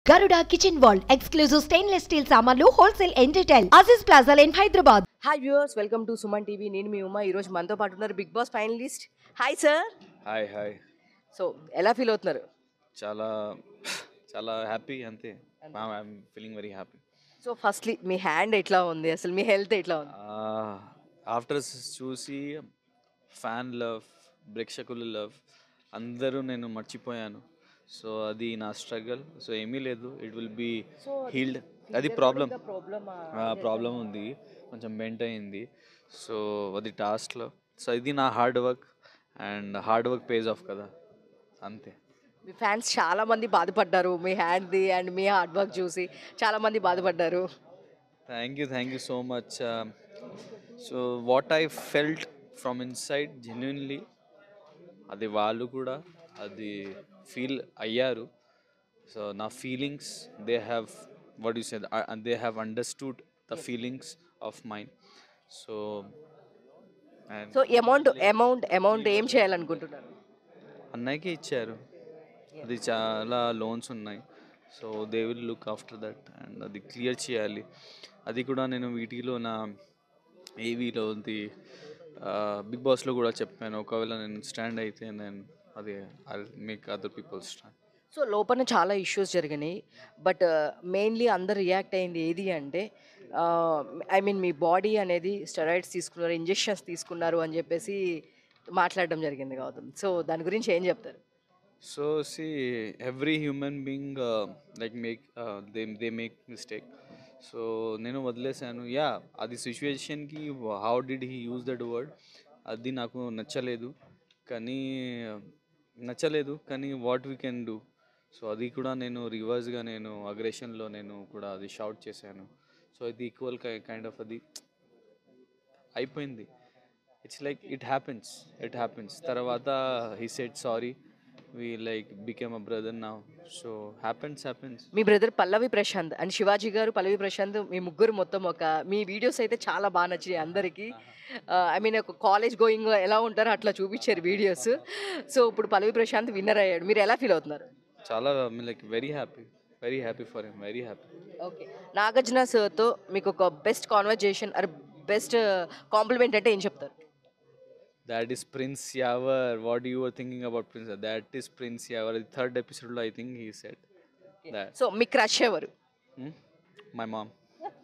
గరుడ kitchen wall exclusive stainless steel సామాన్లు wholesale and retail Aziz plaza in Hyderabad hi viewers welcome to Suman TV నేను మీ ఉమా ఈరోజు మనతో పాటు ఉన్నారు big boss finalist hi sir hi hi so ఎలా ఫీల్ అవుతున్నారు చాలా చాలా హ్యాపీ అంతే I'm feeling very happy so firstly మీ హ్యాండ్ ఎట్లా ఉంది అసలు మీ హెల్త్ ఎట్లా ఉంది ఆఫ్టర్ చూసి ఫ్యాన్ లవ్ ప్రేక్షకుల లవ్ అందరూ నేను మర్చిపోయాను సో అది నా స్ట్రగల్ సో ఏమీ లేదు ఇట్ విల్ బీ హీల్డ్ అది ప్రాబ్లం ప్రాబ్లమ్ ప్రాబ్లం ఉంది కొంచెం బెంట్ అయింది సో అది టాస్క్లో సో ఇది నా hard work and hard work pays off కదా అంతే మీ ఫ్యాన్స్ చాలా మంది బాధపడ్డారు మీ హ్యాండ్ది అండ్ మీ హార్డ్ వర్క్ చూసి చాలా మంది బాధపడ్డారు thank you thank you so much so what I felt from inside genuinely అది వాళ్ళు కూడా అది ఫీల్ అయ్యారు సో నా feelings they have what you said they have understood the feelings of mind so and so amount amount amount ఏం చేయాలనుకుంటున్నారు అన్నయ్యకి ఇచ్చారు అది చాలా లోన్స్ ఉన్నాయి so they will look after that and అది క్లియర్ చేయాలి అది కూడా నేను వీటిలో నా ఏవీలో ఉంది బిగ్ బాస్లో కూడా చెప్పాను ఒకవేళ నేను స్టాండ్ అయితే నేను అది I make other people stand so లోపల చాలా ఇష్యూస్ జరిగినాయి బట్ మెయిన్లీ అందరు రియాక్ట్ అయింది ఏది అంటే ఐ మీన్ మీ బాడీ అనేది స్టెరాయిడ్స్ తీసుకున్నారు ఇంజెక్షన్స్ తీసుకున్నారు అని చెప్పేసి మాట్లాడడం జరిగింది గౌతమ్ సో దాని గురించి ఏం చెప్తారు so see every human being like make they they make mistake so నేను వదిలేశాను యా అది సిచ్యువేషన్కి how did he use that word అది నాకు నచ్చలేదు కానీ నచ్చలేదు కానీ what we can do so అది కూడా నేను రివర్స్గా నేను అగ్రెషన్లో నేను కూడా అది షౌట్ చేశాను సో ఇది ఈక్వల్ కైండ్ ఆఫ్ అది అయిపోయింది it's like it happens it happens తర్వాత he said sorry we like became a brother now so happens happens మీ బ్రదర్ పల్లవి ప్రశాంత్ అండ్ శివాజీ గారు పల్లవి ప్రశాంత్ మీ ముగ్గురు మొత్తం ఒక మీ వీడియోస్ అయితే చాలా బాగా నచ్చాయి అందరికీ ఐ మీన్ ఒక కాలేజ్ గోయింగ్ ఎలా ఉంటారో అట్లా చూపించారు వీడియోస్ సో ఇప్పుడు పల్లవి ప్రశాంత్ విన్నర్ అయ్యాడు మీరు ఎలా ఫీల్ అవుతున్నారు చాలా like very happy very happy for him very happy okay Nagarjuna సార్తో మీకు ఒక best conversation or best compliment అంటే ఏం చెప్తారు that is Prince Yawar what you are thinking about Prince that is Prince Yawar third ఎపిసోడ్లో I think he said that so మీ crush ఎవరు my mom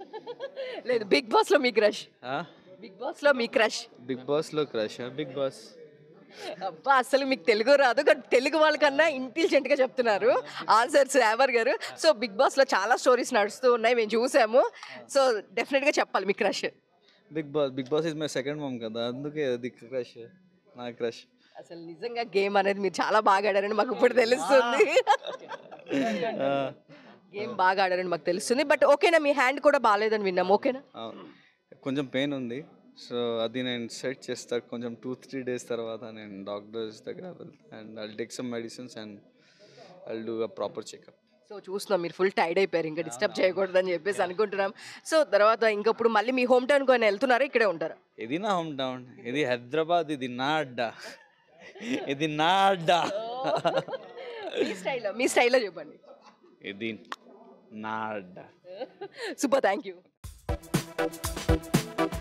లేదు బిగ్ బాస్లో మీ క్రష్ బిగ్ బాస్లో మీ క్రష్ బిగ్ బాస్లో క్రష్ బిగ్ బాస్ అబ్బా అసలు మీకు తెలుగు రాదు కానీ తెలుగు వాళ్ళకన్నా ఇంటెలిజెంట్గా చెప్తున్నారు answers Yawar garu so big బాస్లో చాలా స్టోరీస్ నడుస్తూ ఉన్నాయి మేము చూసాము సో డెఫినెట్గా చెప్పాలి మీ crush big boss big boss is my second mom కదా అందుకే అది క్రష్ నా క్రష్ అసలు నిజంగా గేమ్ అనేది మీరు చాలా బాగా ఆడారని మాకు ఇప్పుడు తెలుస్తుంది గేమ్ బాగా ఆడారని మాకు తెలుస్తుంది బట్ ఓకేనా మీ హ్యాండ్ కూడా బాగాలేదని విన్నాం ఓకేనా కొంచెం పెయిన్ ఉంది సో అది నేను సెట్ చేస్తా కొంచెం టూ త్రీ డేస్ తర్వాత నేను డాక్టర్స్ దగ్గర and I'll take some medicines and I'll do a proper checkup so చూస్తున్నాం మీరు ఫుల్ టైర్డ్ అయిపోయారు ఇంకా డిస్టర్బ్ చేయకూడదని చెప్పేసి అనుకుంటున్నాం సో తర్వాత ఇంకప్పుడు మళ్ళీ మీ హోమ్ టౌన్కి ఆయన వెళ్తున్నారా ఇక్కడే ఉంటారా ఇది నా హోమ్ టౌన్ ఇది హైదరాబాద్ ఇది నా అడ్డా ఇది నా అడ్డా మీ స్టైల్లో మీ స్టైల్లో చెప్పండి ఇది నా అడ్డా సూపర్ థ్యాంక్ యూ